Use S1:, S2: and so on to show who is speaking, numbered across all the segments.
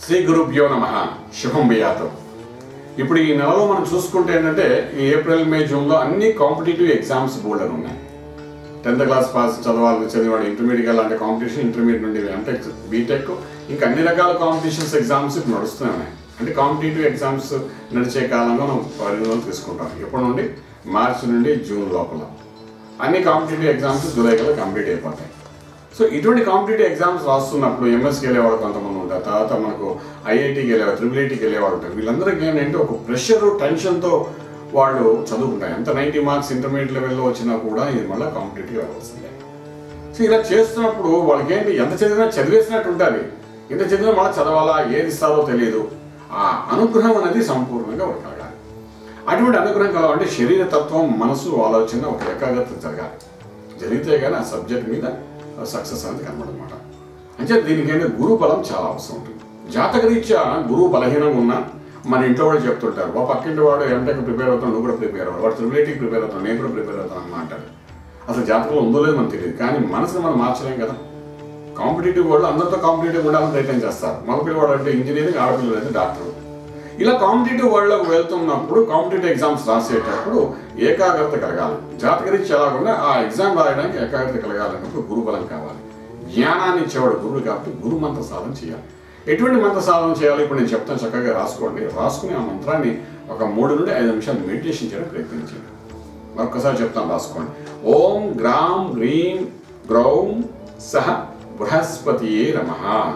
S1: శ్రీ గురుభ్యో నమ శుభం బియాతో ఇప్పుడు ఈ నెలలో మనం చూసుకుంటే ఏంటంటే ఈ ఏప్రిల్ మే జూన్లో అన్ని కాంపిటేటివ్ ఎగ్జామ్స్ బోర్డు అని ఉన్నాయి టెన్త్ క్లాస్ పాస్ చదవాలి చదివాడు ఇంటర్మీడియట్ అలాంటి కాంపిటీషన్ ఇంటర్మీడియట్ నుండి ఎంటెక్ బీటెక్ ఇంకా అన్ని రకాల కాంపిటీషన్స్ ఎగ్జామ్స్ ఇప్పుడు నడుస్తూనే ఉన్నాయి అంటే కాంపిటేటివ్ ఎగ్జామ్స్ నడిచే కాలంలో మనం పరిగణలో తీసుకుంటాం ఎప్పటి నుండి మార్చి నుండి జూన్ లోపల అన్ని కాంపిటేటివ్ ఎగ్జామ్స్ జూలై కల్లా కంప్లీట్ అయిపోతాయి సో ఇటువంటి కాంపిటేటివ్ ఎగ్జామ్స్ రాస్తున్నప్పుడు ఎంఎస్కి వెళ్ళేవాడు కొంతమంది ఉంటారు తర్వాత మనకు ఐఐటికి వెళ్ళేవాడు ట్రిపుల్ ఐటీకి వెళ్ళేవాడు ఉంటారు వీళ్ళందరికీ ఏంటంటే ఒక ప్రెషర్ టెన్షన్తో వాళ్ళు చదువుకుంటారు ఎంత నైంటీ మార్క్స్ ఇంటర్మీడియట్ లెవెల్లో వచ్చినా కూడా ఇది మళ్ళీ కాంపిటేటివ్ అవ్వాల్సిందే సో ఇలా చేస్తున్నప్పుడు వాళ్ళకి ఏంటి ఎంత చదివినా చదివేసినట్టు ఉంటుంది ఎంత చదివినా మళ్ళీ చదవాలా ఏది ఇస్తారో తెలియదు ఆ అనుగ్రహం అనేది సంపూర్ణంగా ఒక కలగాలి అటువంటి అనుగ్రహం కలగాలంటే శరీర తత్వం మనసు ఆలోచన ఒక ఏకాగ్రత జరగాలి జరిగితే కానీ ఆ సబ్జెక్ట్ మీద సక్సెస్ అనేది కనబడమాట అంటే దీనికైనా గురు బలం చాలా అవసరం ఉంటుంది జాతకరీత్యా గురువు బలహీనంగా ఉన్నా మన ఇంట్లో వాళ్ళు చెప్తుంటారు ఓ పక్కింటి వాడు ఎంటెక్ ప్రిపేర్ అవుతాను నువ్వు కూడా ప్రిపేర్ అవ్వాలి వాడు త్రిబులేటీకి ప్రిపేర్ అవుతాను నేను కూడా ప్రిపేర్ అవుతాను అని అంటారు అసలు జాతకంలో ఉందో లేదో మనకు తెలియదు కానీ మనసుని మనం మార్చలేం కదా కాంపిటేటివ్ వాళ్ళు అందరితో కాంపిటేటివ్ ఉండాలని ప్రయత్నం చేస్తారు మగపిల్లవాడు అంటే ఇంజనీరింగ్ ఆడపిల్లలు అయితే డాక్టర్ ఇలా కాంపిటేటివ్ వరల్డ్లోకి వెళ్తున్నప్పుడు కాంపిటేటివ్ ఎగ్జామ్స్ రాసేటప్పుడు ఏకాగ్రత కలగాలి జాతకరీత్యా ఎలాగున్నా ఆ ఎగ్జామ్ రాయడానికి ఏకాగ్రత కలగాలన్నప్పుడు గురుబలం కావాలి జ్ఞానాన్ని ఇచ్చేవాడు గురువు కాబట్టి గురు మంత్ర సాధన చేయాలి ఎటువంటి మంత్ర సాధన చేయాలి ఇప్పుడు నేను చెప్తాను చక్కగా రాసుకోండి రాసుకుని ఆ మంత్రాన్ని ఒక మూడు నుండి ఐదు నిమిషాలు మెడిటేషన్ చేయడం ప్రయత్నించండి మరొకసారి చెప్తాను రాసుకోండి ఓం గ్రాం గ్రీం గ్రౌం సహ బృహస్పతియే నమ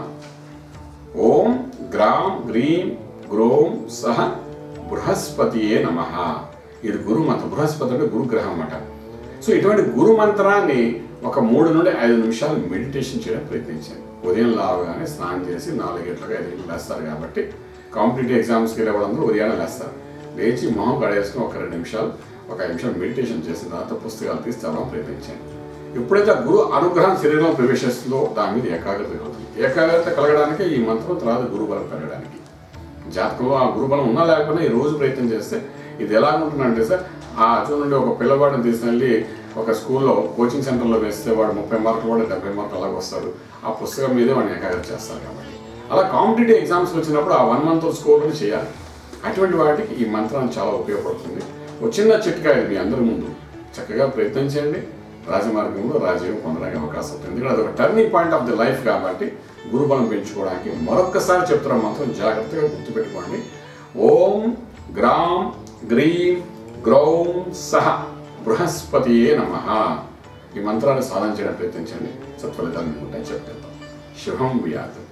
S1: ఓం గ్రాం గ్రీం గ్రోం సహ బృహస్పతియే నమ ఇది గురు మంత్రం బృహస్పతి అంటే గురుగ్రహం అన్నమాట సో ఇటువంటి గురు మంత్రాన్ని ఒక మూడు నుండి ఐదు నిమిషాలు మెడిటేషన్ చేయడం ప్రయత్నించండి ఉదయం లావగానే స్నానం చేసి నాలుగు గంటలకు ఐదు గంటలకు లేస్తారు కాబట్టి కాంపిటేటివ్ ఎగ్జామ్స్కి వెళ్ళే వాళ్ళందరూ ఉదయాన్నే లేస్తారు లేచి మొహం కడేసుకుని ఒక రెండు నిమిషాలు ఒక ఐదు నిమిషాలు మెడిటేషన్ చేసిన తర్వాత పుస్తకాలు తీసి చదవడం ప్రయత్నించండి ఎప్పుడైతే ఆ గురు అనుగ్రహం శరీరంలో ప్రవేశిస్తుందో దాని మీద ఏకాగ్రత కలుగుతుంది ఏకాగ్రత కలగడానికి ఈ మంత్రం తర్వాత గురుబలం పెరగడానికి జాతకంలో ఆ గురుబలం ఉన్నా లేకపోయినా ఈ రోజు ప్రయత్నం చేస్తే ఇది ఎలా ఉంటుందంటే సార్ ఆ అర్జున్ నుండి ఒక పిల్లవాడిని తీసుకెళ్ళి ఒక స్కూల్లో కోచింగ్ సెంటర్లో వేస్తే వాడు ముప్పై మార్కులు వాడు డెబ్బై మార్కులు అలాగ వస్తాడు ఆ పుస్తకం మీదే వాడిని ఏకాగ్రత చేస్తారు కాబట్టి అలా కాంపిటేటివ్ ఎగ్జామ్స్ వచ్చినప్పుడు ఆ వన్ మంత్ స్కోర్ చేయాలి అటువంటి వాటికి ఈ మంత్రం చాలా ఉపయోగపడుతుంది ఒక చిన్న చిట్కా ఇది మీ అందరి ముందు చక్కగా ప్రయత్నం చేయండి రాజమార్గంలో రాజయోగం పొందడానికి అవకాశం ఉంటుంది ఎందుకంటే అది ఒక turning point of the life కాబట్టి గురుబలం పెంచుకోవడానికి మరొక్కసారి చెప్తున్న మాత్రం జాగ్రత్తగా గుర్తుపెట్టుకోండి ఓం గ్రాం గ్రీం గ్రౌం సహ బృహస్పతియే నమ ఈ మంత్రాన్ని సాధన చేయడానికి ప్రయత్నించండి సత్ఫలితాలు మీకు ఉంటాయి చెప్తాను శుభం వ్యాధి